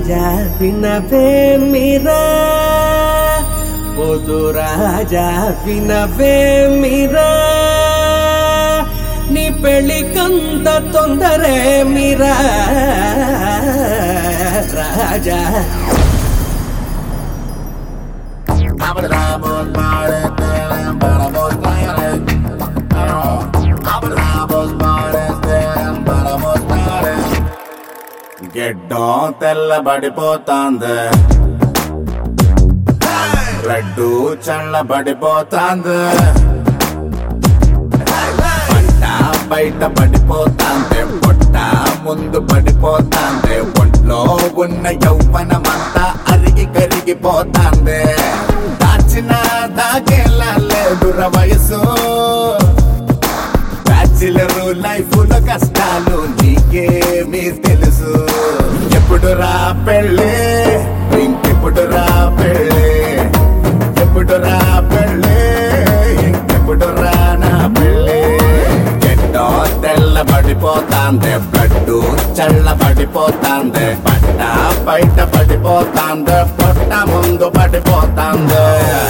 రాజా వినవే మీరా పొదు రాజా వినవే మీరా నీ పెళ్ళికంత తొందరే మీరా రాజా గెడ్డం తెల్లబడిపోతాంది రెడ్డు చల్లబడిపోతాంది పంట బయట పడిపోతాంది పొట్ట ముందు పడిపోతాంది ఒంట్లో ఉన్న యౌవనమంతా అరిగి కరిగిపోతాంది దాచిన దాకేలా లేదుర వయసు బ్యాచిలర్ లైఫ్ లో కష్టాలు నీకేమీ తెలుసు ఎప్పుడు రా పెళ్ళి ఇంకెప్పుడు రా పెళ్ళి ఎప్పుడు రా పెళ్ళి ఇంకెప్పుడు రా నా పెళ్ళి ఎట్టో తెల్లబడిపోతాంది బ్లడ్ చల్లబడిపోతాంది పట్ట బయట పడిపోతాంది పొట్ట ముందు పడిపోతాంది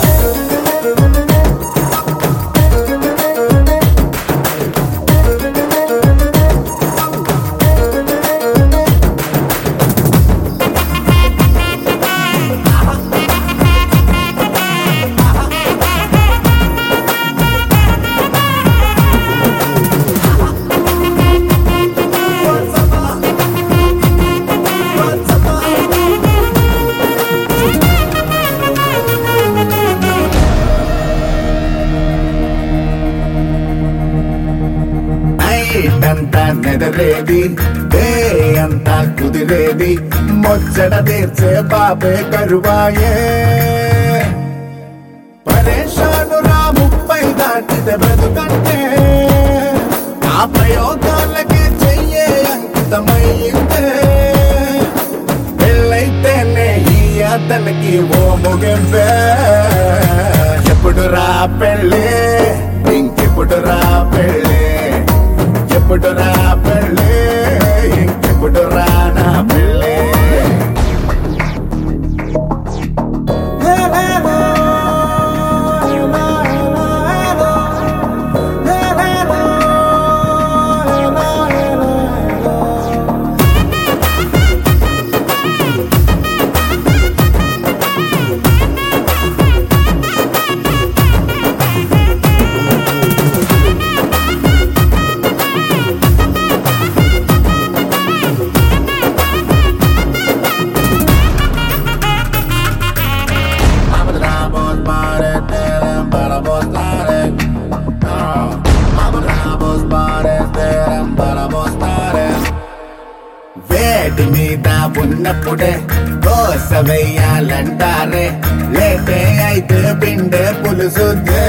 నైట్ అంతా నెదరేది డే అంతా కుదిరేది ముచ్చట తీర్చే బాబే కరువాయే పరేషాను రా ముప్పై దాటితే బ్రతుకంటే ఆ ప్రయోగాలకే చెయ్యే అంకితమయ్యిందే పెళ్ళైతేనే ఈ అతనికి ఓ ముగింపే ఎప్పుడు రా పెళ్ళి ఇంకెప్పుడు రా పెళ్ళి ఎప్పుడు రా పెళ్ళి ఇంకెప్పుడు రా నా పెళ్ళి వేడి మీద ఉన్నప్పుడే దోశ వెయ్యాలంటారే లేటే అయితే పిండే పులుసుద్దే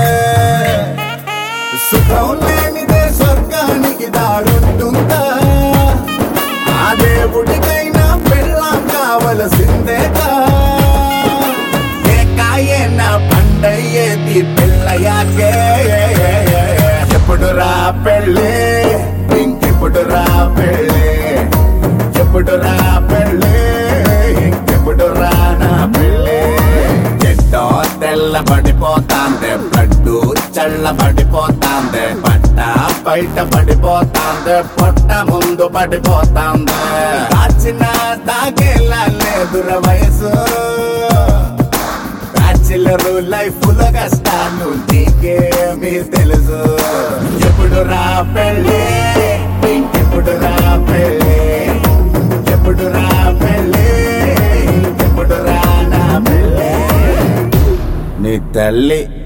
సుఖం లేనిదే స్వర్గానికి దారుంటుందా ఆ దేవుడికైనా పెళ్ళాం కావలసిందేగా ఏకాయన పండయ్యేది పిల్లయాకే ఎప్పుడు రా పెళ్ళి ఇంకెప్పుడు రా పెళ్ళి ఎప్పుడు రా పెళ్ళి ఇంకెప్పుడు రా నా పెళ్ళి చెట్టో తెల్లబడిపోతాంది బ్లడ్ చల్లబడిపోతాంది పట్ట బయట పడిపోతాంది పొట్ట ముందు పడిపోతాంది దాచిన దాగేలా లేదుర వయసు బ్యాచిలర్ లైఫ్ లో కష్టాలు నీకేమీ తెలుసు ఎప్పుడు రా పెళ్ళి ఇంకెప్పుడు రా పెళ్ళి ఎప్పుడు రా పెళ్ళి ఇంకెప్పుడు రా నా పెళ్ళి నీ తల్లి